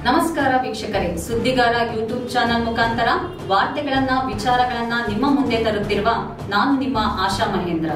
ನಮಸ್ಕಾರ ವೀಕ್ಷಕರೇ ಸುದ್ದಿಗಾರ YouTube channel ಮುಖಾಂತರ ವಾರ್ತೆಗಳನ್ನ ವಿಚಾರಗಳನ್ನ ನಿಮ್ಮ ಮುಂದೆ ತರುತ್ತಿರುವ ನಾನು ನಿಮ್ಮ ಆಶಾ ಮಹೇಂದ್ರ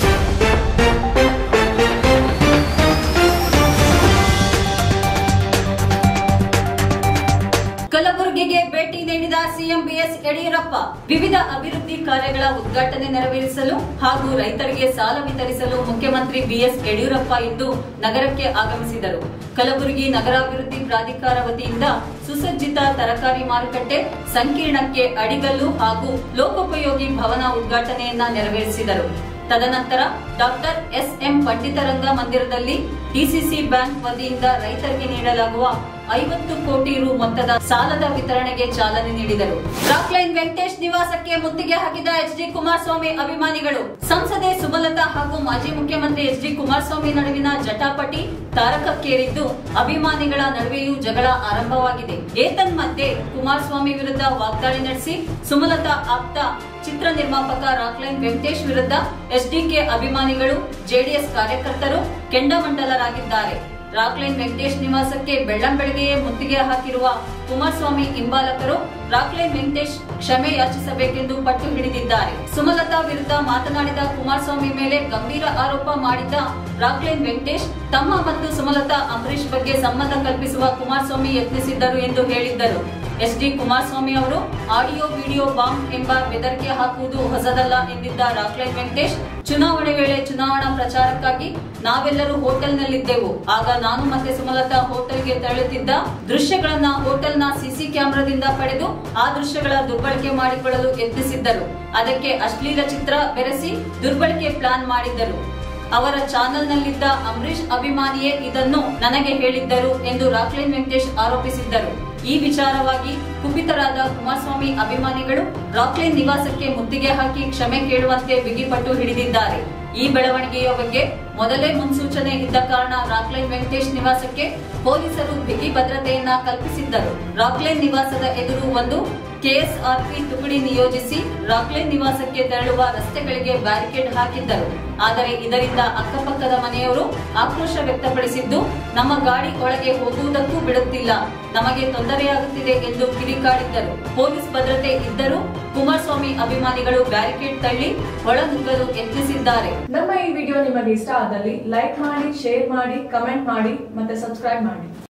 ಕಲಬುರಗಿಗೆ ಭೇಟಿ ನೀಡಿದ ಸಿಎಂ ಬಿಎಸ್ ಯಡಿಯೂರಪ್ಪ ವಿವಿಧ ಅಭಿವೃದ್ಧಿ ಕಾರ್ಯಗಳ ಉದ್ಘಾಟನೆ ನೆರವೇರಿಸಲು ಹಾಗೂ ರೈತರಿಗೆ ಸಾಲ ವಿತರಿಸಲು ಮುಖ್ಯಮಂತ್ರಿ ಬಿಎಸ್ ಯಡಿಯೂರಪ್ಪ ಇಂದು ನಗರಕ್ಕೆ ಆಗಮಿಸಿದರು ಕಲಬುರಗಿ ನಗರಾಭಿವೃದ್ಧಿ ಪ್ರಾಧಿಕಾರ ವತಿಯಿಂದ ಸುಸಜ್ಜಿತ ತರಕಾರಿ ಮಾರುಕಟ್ಟೆ ಸಂಕೀರ್ಣಕ್ಕೆ ಅಡಿಗಲ್ಲು ಹಾಗೂ ಲೋಕೋಪಯೋಗಿ ಭವನ ಉದ್ಘಾಟನೆಯನ್ನ ನೆರವೇರಿಸಿದರು ತದನಂತರ ಡಾಕ್ಟರ್ ಎಸ್ ಎಂ ಪಂಡಿತರಂಗ ಮಂದಿರದಲ್ಲಿ ಡಿಸಿಸಿ ಬ್ಯಾಂಕ್ ವತಿಯಿಂದ ರೈತರಿಗೆ ನೀಡಲಾಗುವ ಐವತ್ತು ಕೋಟಿ ರು ಮೊತ್ತದ ಸಾಲದ ವಿತರಣೆಗೆ ಚಾಲನೆ ನೀಡಿದರು ರಾಕ್ಲೈನ್ ವೆಂಕಟೇಶ್ ನಿವಾಸಕ್ಕೆ ಮುತ್ತಿಗೆ ಹಾಕಿದ ಎಚ್ ಡಿ ಕುಮಾರಸ್ವಾಮಿ ಅಭಿಮಾನಿಗಳು ಸಂಸದೆ ಸುಮಲತಾ ಹಾಗೂ ಮಾಜಿ ಮುಖ್ಯಮಂತ್ರಿ ಎಚ್ ಡಿ ಕುಮಾರಸ್ವಾಮಿ ನಡುವಿನ ಜಟಾಪಟಿ ತಾರಕಕ್ಕೇರಿದ್ದು ಅಭಿಮಾನಿಗಳ ನಡುವೆಯೂ ಜಗಳ ಆರಂಭವಾಗಿದೆ ಏತನ್ಮಧ್ಯೆ ಕುಮಾರಸ್ವಾಮಿ ವಿರುದ್ಧ ವಾಗ್ದಾಳಿ ನಡೆಸಿ ಸುಮಲತಾ ಆಪ್ತ ಚಿತ್ರ ನಿರ್ಮಾಪಕ ರಾಕ್ಲೈನ್ ವೆಂಕಟೇಶ್ ವಿರುದ್ಧ ಎಸ್ಡಿಕೆ ಅಭಿಮಾನಿಗಳು ಜೆಡಿಎಸ್ ಕಾರ್ಯಕರ್ತರು ಕೆಂಡಮಂಡಲರಾಗಿದ್ದಾರೆ ರಾಕ್ಲೈನ್ ವೆಂಕಟೇಶ್ ನಿವಾಸಕ್ಕೆ ಬೆಳ್ಳಂಬೆಳಗ್ಗೆಯೇ ಮುತ್ತಿಗೆ ಹಾಕಿರುವ ಕುಮಾರಸ್ವಾಮಿ ಹಿಂಬಾಲಕರು ರಾಕ್ಲೈನ್ ವೆಂಕಟೇಶ್ ಕ್ಷಮೆ ಯಾಚಿಸಬೇಕೆಂದು ಪಟ್ಟು ಹಿಡಿದಿದ್ದಾರೆ ಸುಮಲತಾ ವಿರುದ್ಧ ಮಾತನಾಡಿದ ಕುಮಾರಸ್ವಾಮಿ ಮೇಲೆ ಗಂಭೀರ ಆರೋಪ ಮಾಡಿದ್ದ ರಾಕ್ಲೈನ್ ವೆಂಕಟೇಶ್ ತಮ್ಮ ಮತ್ತು ಸುಮಲತಾ ಅಂಬರೀಶ್ ಬಗ್ಗೆ ಸಂಬಂಧ ಕಲ್ಪಿಸುವ ಕುಮಾರಸ್ವಾಮಿ ಯತ್ನಿಸಿದ್ದರು ಎಂದು ಹೇಳಿದ್ದರು ಎಸ್ ಡಿ ಕುಮಾರಸ್ವಾಮಿ ಅವರು ಆಡಿಯೋ ವಿಡಿಯೋ ಬಾಂಬ್ ಎಂಬ ಬೆದರಿಕೆ ಹಾಕುವುದು ಹೊಸದಲ್ಲ ಎಂದಿದ್ದ ರಾಕ್ಲೈನ್ ವೆಂಕಟೇಶ್ ಚುನಾವಣೆ ವೇಳೆ ಚುನಾವಣಾ ಪ್ರಚಾರಕ್ಕಾಗಿ ನಾವೆಲ್ಲರೂ ಹೋಟೆಲ್ನಲ್ಲಿದ್ದೆವು ಆಗ ನಾನು ಮತ್ತೆ ಸುಮಲತಾ ಹೋಟೆಲ್ಗೆ ತೆರಳುತ್ತಿದ್ದ ದೃಶ್ಯಗಳನ್ನ ಹೋಟೆಲ್ನ ಸಿಸಿ ಕ್ಯಾಮೆರಾದಿಂದ ಪಡೆದು ಆ ದೃಶ್ಯಗಳ ದುರ್ಬಳಕೆ ಮಾಡಿಕೊಳ್ಳಲು ಯತ್ನಿಸಿದ್ದರು ಅದಕ್ಕೆ ಅಶ್ಲೀಲ ಚಿತ್ರ ಬೆರೆಸಿ ದುರ್ಬಳಕೆ ಪ್ಲಾನ್ ಮಾಡಿದ್ದರು ಅವರ ಚಾನೆಲ್ನಲ್ಲಿದ್ದ ಅಂಬರೀಶ್ ಅಭಿಮಾನಿಯೇ ಇದನ್ನು ನನಗೆ ಹೇಳಿದ್ದರು ಎಂದು ರಾಕ್ಲೈನ್ ವೆಂಕಟೇಶ್ ಆರೋಪಿಸಿದ್ದರು ಈ ವಿಚಾರವಾಗಿ ಕುಪಿತರಾದ ಕುಮಾರಸ್ವಾಮಿ ಅಭಿಮಾನಿಗಳು ರಾಕ್ಲೈನ್ ನಿವಾಸಕ್ಕೆ ಮುತ್ತಿಗೆ ಹಾಕಿ ಕ್ಷಮೆ ಕೇಳುವಂತೆ ಬಿಗಿಪಟ್ಟು ಹಿಡಿದಿದ್ದಾರೆ ಈ ಬೆಳವಣಿಗೆಯ ಬಗ್ಗೆ ಮೊದಲೇ ಮುನ್ಸೂಚನೆ ಇದ್ದ ಕಾರಣ ರಾಕ್ಲೈನ್ ವೆಂಕಟೇಶ್ ನಿವಾಸಕ್ಕೆ ಪೊಲೀಸರು ಬಿಗಿ ಭದ್ರತೆಯನ್ನ ಕಲ್ಪಿಸಿದ್ದರು ರಾಕ್ಲೈನ್ ನಿವಾಸದ ಎದುರು ಒಂದು ಕೆಎಸ್ಆರ್ಪಿ ತುಕಡಿ ನಿಯೋಜಿಸಿ ರಾಕ್ಲೈನ್ ನಿವಾಸಕ್ಕೆ ತೆರಳುವ ರಸ್ತೆಗಳಿಗೆ ಬ್ಯಾರಿಕೇಡ್ ಹಾಕಿದ್ದರು ಆದರೆ ಇದರಿಂದ ಅಕ್ಕಪಕ್ಕದ ಮನೆಯವರು ಆಕ್ರೋಶ ವ್ಯಕ್ತಪಡಿಸಿದ್ದು ನಮ್ಮ ಗಾಡಿ ಒಳಗೆ ಹೋಗುವುದಕ್ಕೂ ಬಿಡುತ್ತಿಲ್ಲ ನಮಗೆ ತೊಂದರೆಯಾಗುತ್ತಿದೆ ಎಂದು ಕಿಡಿಕಾಡಿದ್ದರು ಪೊಲೀಸ್ ಭದ್ರತೆ ಇದ್ದರೂ ಕುಮಾರಸ್ವಾಮಿ ಅಭಿಮಾನಿಗಳು ಬ್ಯಾರಿಕೇಡ್ ತಳ್ಳಿ ಒಳನುಗ್ಗಲು ಯತ್ನಿಸಿದ್ದಾರೆ ನಮ್ಮ ಈ ವಿಡಿಯೋ ನಿಮಗೆ ಇಷ್ಟ ಆದಲ್ಲಿ ಲೈಕ್ ಮಾಡಿ ಶೇರ್ ಮಾಡಿ ಕಮೆಂಟ್ ಮಾಡಿ ಮತ್ತೆ ಸಬ್ಸ್ಕ್ರೈಬ್ ಮಾಡಿ